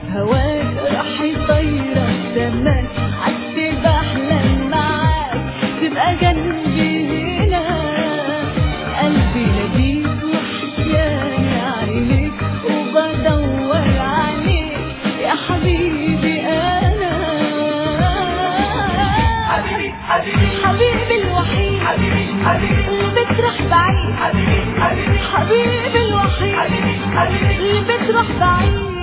هواك راح يطيرك زمان عدت بحلم معاك تبقى جنبي هنا قلبي ناديك وحشاني عينيك وبدور عليك يا حبيبي انا حبيبي حبيبي حبيبي الوحيد حبيبي حبيبي اللي بتروح بعيد حبيبي حبيبي حبيبي الوحيد حبيبي حبيبي اللي بتروح بعيد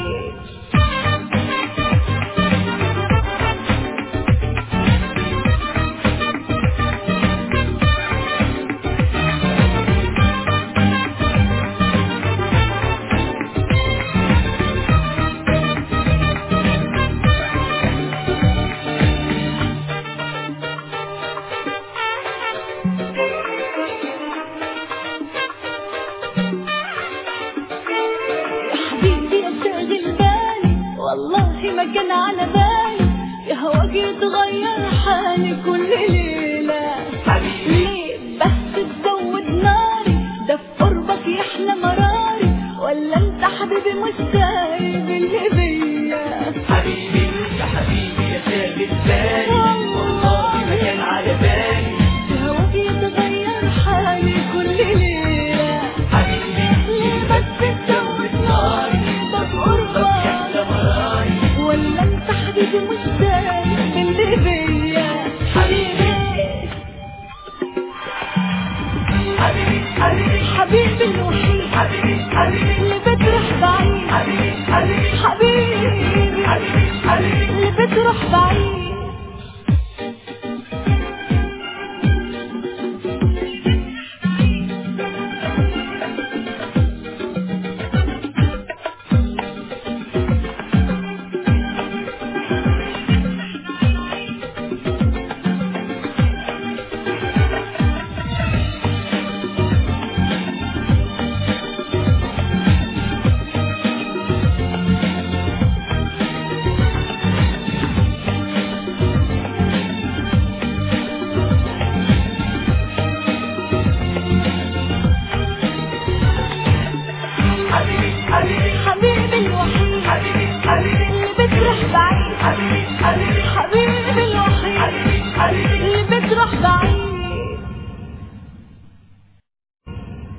يا حبيبي يا شاغل بالي والله ما كان على بالي يا هواك يتغير حالي كل ليلة حبيبي ليه بس تزود ناري ده في قربك يحلى مراري ولا انت حبيبي مش سايب اللي بيا حبيبي يا حبيبي يا شاغل بالي والله ما كان على بالي يا هواك يتغير حالي كل ليلة حبيبي ليه بس تزود ناري ده في قربك يحلى مراري ولا انت حبيبي مش سايب اللي بيا حبيبي حبيبي حبيبي حبيبي الوحيد حبيبي حبيبي اللي